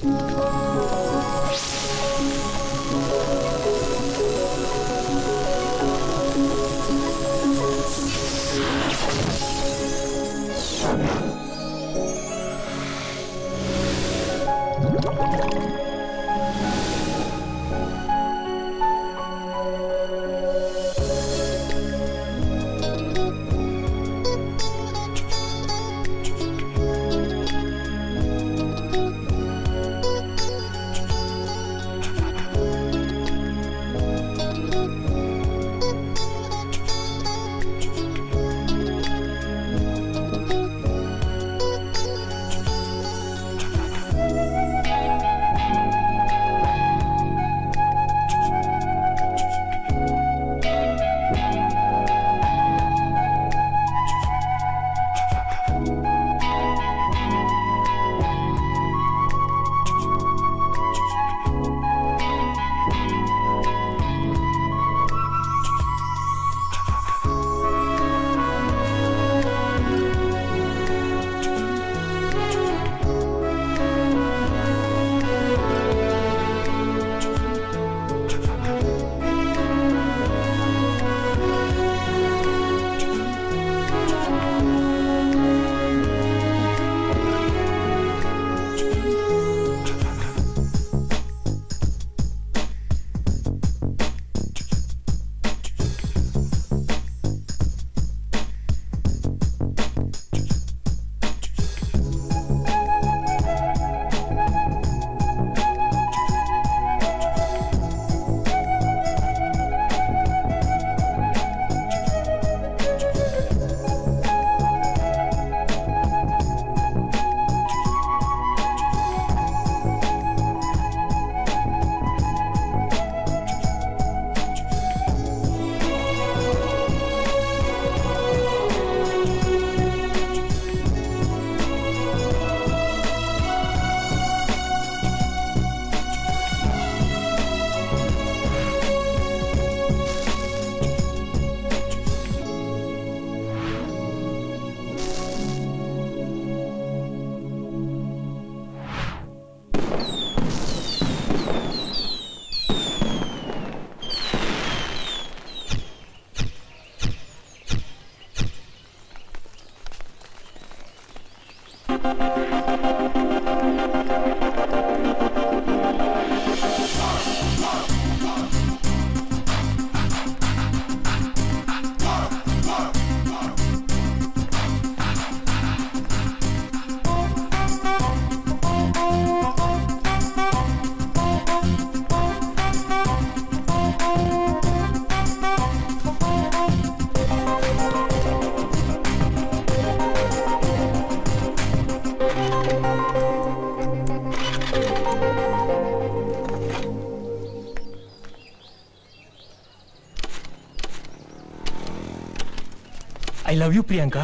I love you Priyanka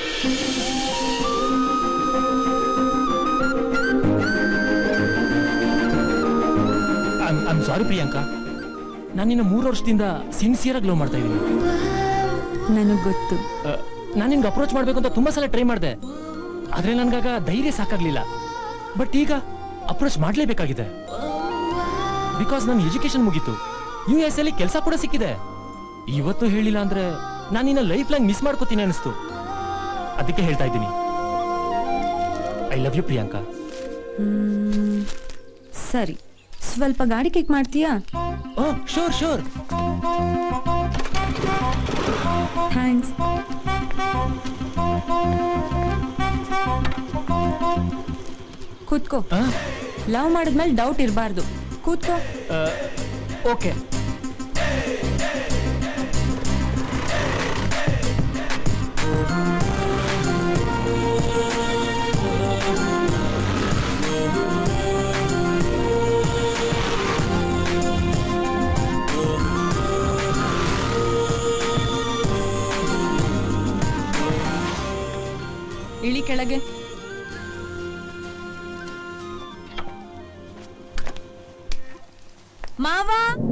I'm sorry Priyanka ನಾನು ನಿನ್ನ ಮೂರು ವರ್ಷದಿಂದ ಸಿನ್ಸಿಯರ್ ಆಗಿ ಲವ್ ಮಾಡ್ತಾ ಇದ್ದೀನಿ ನನಗ್ ಗೊತ್ತು ನಾನು ನಿನ್ಗೆ ಅಪ್ರೋಚ್ ಮಾಡಬೇಕು ಅಂತ ತುಂಬಾ ಸಲ ಟ್ರೈ ಮಾಡಿದೆ ಆದ್ರೆ ನನ್ಗಾಗ ಧೈರ್ಯ ಸಾಕಾಗ್ಲಿಲ್ಲ ಬಟ್ ಈಗ ಅಪ್ರೋಚ್ ಮಾಡಲೇಬೇಕಾಗಿದೆ ಬಿಕಾಸ್ ನನ್ನ ಎಜುಕೇಶನ್ ಮುಗೀತು ಯು ಎಸ್ ಅಲ್ಲಿ ಕೆಲಸ ಕೂಡ ಸಿಕ್ಕಿದೆ ಇವತ್ತು ಹೇಳಿಲ್ಲ ಅಂದ್ರೆ ನಾನು ನಿನ್ನ ಲೈಫ್ ಲಾಂಗ್ ಮಿಸ್ ಮಾಡ್ಕೋತೀನಿ ಅನಿಸ್ತು ಅದಕ್ಕೆ ಹೇಳ್ತಾ ಇದ್ದೀನಿ I love you Priyanka hmm, ಸರಿ ಸ್ವಲ್ಪ ಗಾಡಿ ಕಿಕ್ ಮಾಡ್ತೀಯಾ ಓ ಶೋರ್ ಶೋರ್ ಥ್ಯಾಂಕ್ಸ್ ಕೂತ್ಕೋ ಲವ್ ಮಾಡಿದ್ಮೇಲೆ ಡೌಟ್ ಇರಬಾರ್ದು ಕೂತ್ಕೋ ಓಕೆ ಇಳಿ ಕೆಳಗೆ ಮಾವ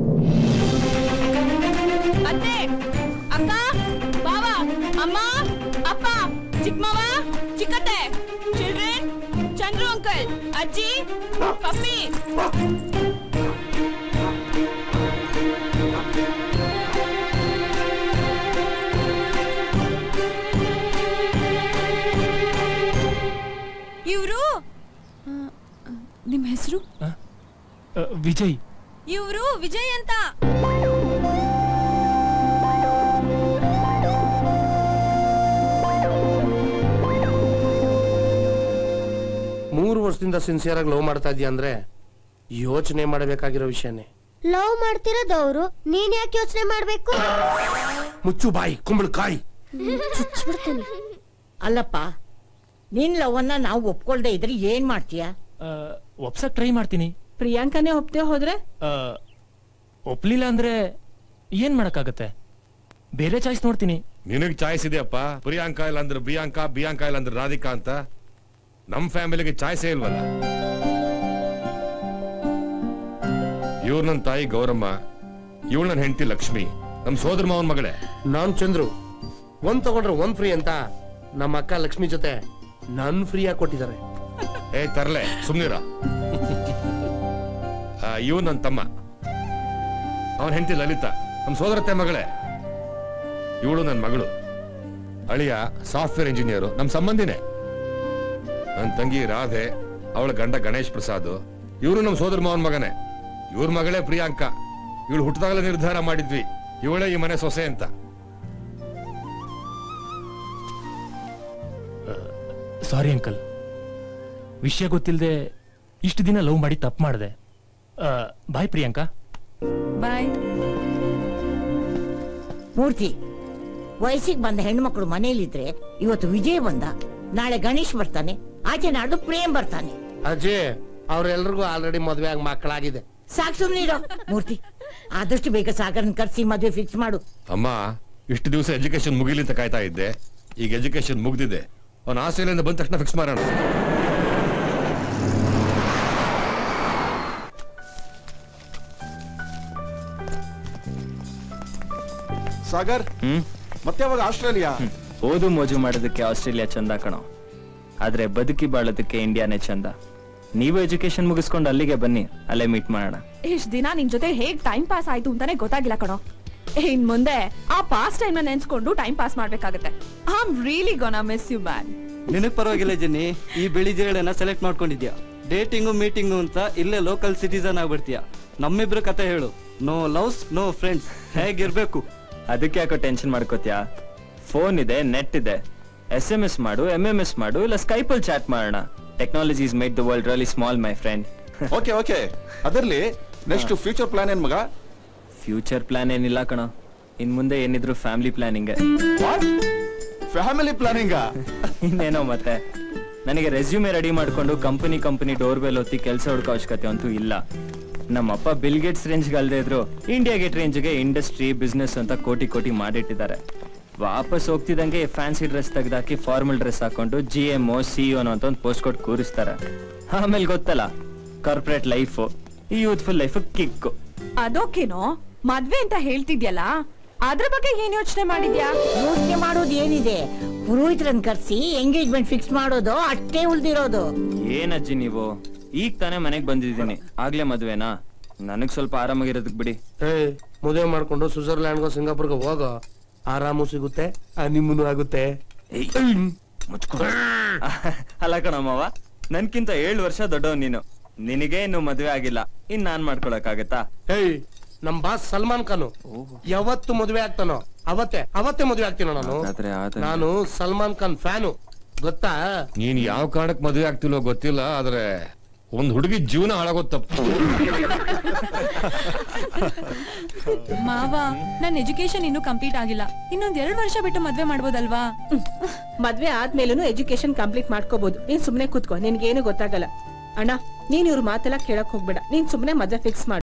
ಅತ್ತೆ ಅಕ್ಕ ಬಾವ ಅಮ್ಮ ಅಪ್ಪ ಚಿಕ್ಕಮ್ಮವ ಚಿಕ್ಕತ್ತೆ ಚಿಲ್ಡ್ರನ್ ಚಂದ್ರು ಅಂಕಲ್ ಅಜ್ಜಿ ಪಪ್ಪಿ ಇವ್ರು ನಿಮ್ ಹೆಸರು ಆ, ಆ, ವಿಜಯ್ ಇವ್ರು ವಿಜಯ್ ಅಂತ ಮೂರು ವರ್ಷದಿಂದ ಸಿನ್ಸಿಯರ್ ಆಗಿ ಲವ್ ಮಾಡ್ತಾ ಇದೀಯ ಅಂದ್ರೆ ಯೋಚನೆ ಮಾಡಬೇಕಾಗಿರೋ ವಿಷಯನೇ ಲವ್ ಮಾಡ್ತಿರೋದು ಅವರು ನೀನ್ ಯಾಕೆ ಯೋಚನೆ ಮಾಡ್ಬೇಕು ಮುಚ್ಚು ಬಾಯಿ ಕುಂಬಳಕಾಯಿ ಚುಚ್ಬಿಡ್ತೀನಿ ಅಲ್ಲಪ್ಪ ನಿನ್ ಲವನ್ನ ನಾವು ಒಪ್ಕೊಳ್ದೆ ಇದ್ರೆ ಏನ್ ಮಾಡ್ತೀಯ ಆ, ಒಪ್ಸಕ್ ಟ್ರೈ ಮಾಡ್ತೀನಿ ಪ್ರಿಯಾಂಕನೇ ಒಪ್ತೆ ಹೋದ್ರೆ ಆ, ಒಪ್ಲಿಲ್ಲ ಅಂದ್ರೆ ಏನ್ ಮಾಡಕ್ಕಾಗತ್ತೆ ಬೇರೆ ಚಾಯ್ಸ್ ನೋಡ್ತೀನಿ ನಿನಗ್ ಚಾಯ್ಸ್ ಇದೆಯಪ್ಪ ಪ್ರಿಯಾಂಕಾ ಇಲ್ಲ ಅಂದ್ರೆ ಬಿಯಾಂಕಾ ಬಿಯಾಂಕಾ ಇಲ್ಲ ಅಂದ್ರೆ ರಾಧಿಕಾ ಅಂತ ನಮ್ ಫ್ಯಾಮಿಲಿಗೆ ಚಾಯ್ಸೇ ಇಲ್ವಲ್ಲ ಇವ್ರ ನನ್ ತಾಯಿ ಗೌರಮ್ಮ ಇವಳು ನನ್ನ ಹೆಂಡತಿ ಲಕ್ಷ್ಮಿ ನಮ್ ಸೋದರ ಮಾವನ್ ಮಗಳೇ ನಾನ್ ಚಂದ್ರು ಒಂದ್ ತಗೊಂಡ್ರೆ ಒಂದ್ ಫ್ರೀ ಅಂತ ನಮ್ಮ ಅಕ್ಕ ಲಕ್ಷ್ಮಿ ಜೊತೆ ನನ್ ಫ್ರೀ ಆಗಿ ಕೊಟ್ಟಿದ್ದಾರೆ ಏ ತರ್ಲೆ ಸುಮ್ನಿರ ಇವ್ ನನ್ ತಮ್ಮ ಅವನ್ ಹೆಂಡತಿ ಲಲಿತಾ ನಮ್ ಸೋದರತ್ತೆ ಮಗಳೇ ಇವಳು ನನ್ ಮಗಳು ಅಳಿಯ ಸಾಫ್ಟ್ವೇರ್ ಇಂಜಿನಿಯರು ನಮ್ ಸಂಬಂಧಿನೇ ನನ್ ತಂಗಿ ರಾಧೆ ಅವಳ ಗಂಡ ಗಣೇಶ್ ಪ್ರಸಾದ್ ಇವರು ನಮ್ ಸೋದರ ಮಾವನ್ ಮಗನೇ ಇವ್ರ ಮಗಳೇ ಪ್ರಿಯಾಂಕಾ ಇವಳು ಹುಟ್ಟಿದಾಗಲೇ ನಿರ್ಧಾರ ಮಾಡಿದ್ವಿ ಇವಳೇ ಈ ಮನೆ ಸೊಸೆ ಅಂತ ಸಾರಿ ಅಂಕಲ್ ವಿಷಯ ಗೊತ್ತಿಲ್ಲದೆ ಇಷ್ಟು ದಿನ ಲವ್ ಮಾಡಿ ತಪ್ಪು ಮಾಡಿದೆ ಬಾಯ್ ಪ್ರಿಯಾಂಕಾ ಬಾಯ್ ಮೂರ್ತಿ ವಯಸ್ಸಿಗೆ ಬಂದ ಹೆಣ್ಮಕ್ಳು ಮನೇಲಿದ್ರೆ ಇವತ್ತು ವಿಜಯ್ ಬಂದ ನಾಳೆ ಗಣೇಶ್ ಬರ್ತಾನೆ ಆಚೆ ನಾಡು ಪ್ರೇಮ್ ಬರ್ತಾನೆ ಅಜ್ಜಿ ಅವ್ರೆಲ್ರಿಗೂ ಆಲ್ರೆಡಿ ಮದ್ವೆ ಆಗಿ ಮಕ್ಕಳಾಗಿದೆ ಸಾಕ್ ಸುಮ್ನಿರೋ ಮೂರ್ತಿ ಆದಷ್ಟು ಬೇಗ ಸಾಗರನ್ ಕರ್ಸಿ ಮದ್ವೆ ಫಿಕ್ಸ್ ಮಾಡು ಅಮ್ಮ ಇಷ್ಟು ದಿವಸ ಎಜುಕೇಶನ್ ಮುಗಿಲಿ ಅಂತ ಕಾಯ್ತಾ ಇದ್ದೆ ಈಗ ಎಜುಕೇಶನ್ ಮುಗ್ದಿದೆ ಅವನ ಆಸ್ಟ್ರೇಲಿಯಿಂದ ಬಂದ ತಕ್ಷಣ ಫಿಕ್ಸ್ ಮಾಡೋಣ ಸಾಗರ್ ಮತ್ತೆ ಯಾವಾಗ ಆಸ್ಟ್ರೇಲಿಯಾ ಓದು ಮೋಜು ಮಾಡೋದಕ್ಕೆ ಆಸ್ಟ್ರೇಲಿಯಾ ಚಂದ ಕಣೋ ಆದ್ರೆ ಬದುಕಿ ಬಾಳೋದಕ್ಕೆ ಇಂಡಿಯಾನೇ ಚಂದ ನೀವು ಎಜುಕೇಶನ್ ಮುಗಿಸ್ಕೊಂಡು ಅಲ್ಲಿಗೆ ಬನ್ನಿ ಅಲ್ಲೇ ಮೀಟ್ ಮಾಡೋಣ ಇಷ್ಟ್ ದಿನ ನಿನ್ ಜೊತೆ ಹೇಗ್ ಟೈಮ್ ಪಾಸ್ ಆಯ್ತು ಅಂತಾನೆ ಗೊತ್ತಾಗಿಲ್ಲ ಕಣೋ ಇನ್ ಮುಂದೆ ಆ ಪಾಸ್ ಟೈಮ್ ನೆನ್ಸ್ಕೊಂಡು ಟೈಮ್ ಪಾಸ್ ಮಾಡ್ಬೇಕಾಗತ್ತೆ I am really gonna miss you man ನಿನಗ್ ಪರವಾಗಿಲ್ಲ ಜೆನ್ನಿ ಈ ಬಿಳಿ ಜೇಳನ್ನ ಸೆಲೆಕ್ಟ್ ಮಾಡ್ಕೊಂಡಿದ್ಯಾ ಡೇಟಿಂಗು ಮೀಟಿಂಗು ಅಂತ ಇಲ್ಲೇ ಲೋಕಲ್ ಸಿಟಿಸನ್ ಆಗ್ಬಿಡ್ತೀಯ ನಮ್ಮಿಬ್ರು ಕತೆ ಹೇಳು ನೋ ಲವ್ಸ್ ನೋ ಫ್ರೆಂಡ್ಸ್ ಹೇಗಿರ್ಬೇಕು ಅದಕ್ಕೆ ಯಾಕೋ ಟೆನ್ಷನ್ ಮಾಡ್ಕೋತ್ಯಾ ಫೋನ್ ಇದೆ ನೆಟ್ ಇದೆ ಎಸ್ ಎಂ ಎಸ್ ಮಾಡು ಎಂ ಎಂ ಎಸ್ ಮಾಡು ಇಲ್ಲ ಸ್ಕೈಪಲ್ ಚಾಟ್ ಮಾಡೋಣ technology is made the world really small my friend okay okay ಅದರಲ್ಲಿ ನೆಕ್ಸ್ಟ್ ಫ್ಯೂಚರ್ ಪ್ಲಾನ್ ಏನ್ ಮಗ ಫ್ಯೂಚರ್ ಪ್ಲಾನ್ ಏನಿಲ್ಲ ಕಣ ಇನ್ ಮುಂದೆ ಏನಿದ್ರು ಫ್ಯಾಮಿಲಿ ಪ್ಲಾನಿಂಗ್ ಫ್ಯಾಮಿಲಿ ಪ್ಲಾನಿಂಗ್ ಇನ್ನೇನೋ ಮತ್ತೆ ನನಗೆ ರೆಸ್ಯೂಮೆ ರೆಡಿ ಮಾಡ್ಕೊಂಡು ಕಂಪನಿ ಕಂಪನಿ ಡೋರ್ ಬೆಲ್ ಒತ್ತಿ ಕೆಲಸ ಹುಡುಕೋ ಅವಶ್ಯಕತೆ ಅಂತೂ ಇಲ್ಲ ನಮ್ಮಪ್ಪ ಬಿಲ್ ಗೇಟ್ಸ್ ರೇಂಜ್ಗೆ ಅಲ್ದೇ ಇದ್ರು ಇಂಡಿಯಾ ಗೇಟ್ ರೇಂಜ್ಗೆ ಇಂಡಸ್ಟ್ರಿ ಬಿಸ್ನೆಸ್ ಅಂತ ಕೋಟಿ ಕೋಟಿ ಮಾಡಿಟ್ಟಿದ್ದಾರೆ ವಾಪಸ್ ಹೋಗ್ತಿದಂಗೆ ಫ್ಯಾನ್ಸಿ ಡ್ರೆಸ್ ತೆಗ್ದಾಕಿ ಫಾರ್ಮಲ್ ಡ್ರೆಸ್ ಹಾಕೊಂಡು ಜಿ ಎಮ್ ಒ ಸಿಇಒ ಅಂತ ಒಂದು ಪೋಸ್ಟ್ ಕೊಟ್ಟು ಕೂರಿಸ್ತಾರೆ ಆಮೇಲೆ ಗೊತ್ತಲ್ಲ ಕಾರ್ಪೊರೇಟ್ ಲೈಫ್ ಈ ಯೂತ್ಫುಲ್ ಲೈಫ್ ಕಿಕ್ಕು ಅದೋಕೇನೋ ಮದ್ವೆ ಅಂತ ಹೇಳ್ತಿದ್ಯಲ್ಲ ಅದ್ರ ಬಗ್ಗೆ ಏನ್ ಯೋಚನೆ ಮಾಡಿದ್ಯಾ ಯೋಚನೆ ಮಾಡೋದು ಏನಿದೆ ಪುರೋಹಿತರನ್ನ ಕರ್ಸಿ ಎಂಗೇಜ್ಮೆಂಟ್ ಫಿಕ್ಸ್ ಮಾಡೋದು ಅಷ್ಟೇ ಉಳ್ದಿರೋದು ಏನಜ್ಜಿ ನೀವು ಈಗ ತಾನೇ ಮನೆಗ್ ಬಂದಿದ್ದೀನಿ ಆಗ್ಲೇ ಮದ್ವೆನಾ ನನಗ್ ಸ್ವಲ್ಪ ಆರಾಮಾಗಿರೋದಕ್ ಬಿಡಿ ಏ ಮದುವೆ ಮಾಡ್ಕೊಂಡು ಸ್ವಿಟ್ಜರ್ಲ್ಯಾಂಡ್ಗೋ ಸಿಂಗಾಪುರ್ಗೋ ಹೋಗೋ ಆರಾಮು ಸಿಗುತ್ತೆ ನಿಮ್ಮನು ಆಗುತ್ತೆ ಅಲ್ಲ ಕಣಮ್ಮವ ನನ್ಕಿಂತ ಏಳು ವರ್ಷ ದೊಡ್ಡವ್ ನೀನು ನಿನಗೆ ಇನ್ನು ಮದ್ವೆ ಆಗಿಲ್ಲ ಇನ್ ನಾನ್ ಮಾಡ್ಕೊಳಕ್ಕಾಗತ್ತಾ ಏಯ್ ನಮ್ ಬಾಸ್ ಸಲ್ಮಾನ್ ಖಾನು ಯಾವತ್ತು ಮದುವೆ ಆಗ್ತಾನೋ ಅವತ್ತೇ ಅವತ್ತೇ ಮದುವೆ ಆಗ್ತೀನೋ ನಾನು ಹಾಗಾದ್ರೆ ಆದ್ರೆ- ನಾನು ಸಲ್ಮಾನ್ ಖಾನ್ ಫ್ಯಾನು ಗೊತ್ತಾ ನೀನ್ ಯಾವ ಕಾರಣಕ್ಕೆ ಮದುವೆ ಆಗ್ತಿಲ್ಲೋ ಗೊತ್ತಿಲ್ಲ ಆದ್ರೆ ಒಂದ್ ಹುಡುಗಿ ಜೀವನ ಹಾಳಾಗೋದ್ ತಪ್ಪು ಮಾವ ನನ್ ಎಜುಕೇಶನ್ ಇನ್ನೂ ಕಂಪ್ಲೀಟ್ ಆಗಿಲ್ಲ ಇನ್ನೊಂದ್ ಎರಡ್ ವರ್ಷ ಬಿಟ್ಟು ಮದ್ವೆ ಮಾಡ್ಬೋದಲ್ವಾ ಮದ್ವೆ ಆದ್ಮೇಲೂ ಎಜುಕೇಶನ್ ಕಂಪ್ಲೀಟ್ ಮಾಡ್ಕೋಬಹುದು ನೀನ್ ಸುಮ್ನೆ ಕೂತ್ಕೋ ನಿನ್ಗೇನು ಗೊತ್ತಾಗಲ್ಲ ಅಣ್ಣ ನೀನ್ ಇವ್ರ ಮಾತೆಲ್ಲ ಕೇಳಕ್ ಹೋಗ್ಬೇಡ ನೀನ್ ಸುಮ್ನೆ ಮದ್ವೆ ಫಿಕ್ಸ್ ಮಾಡು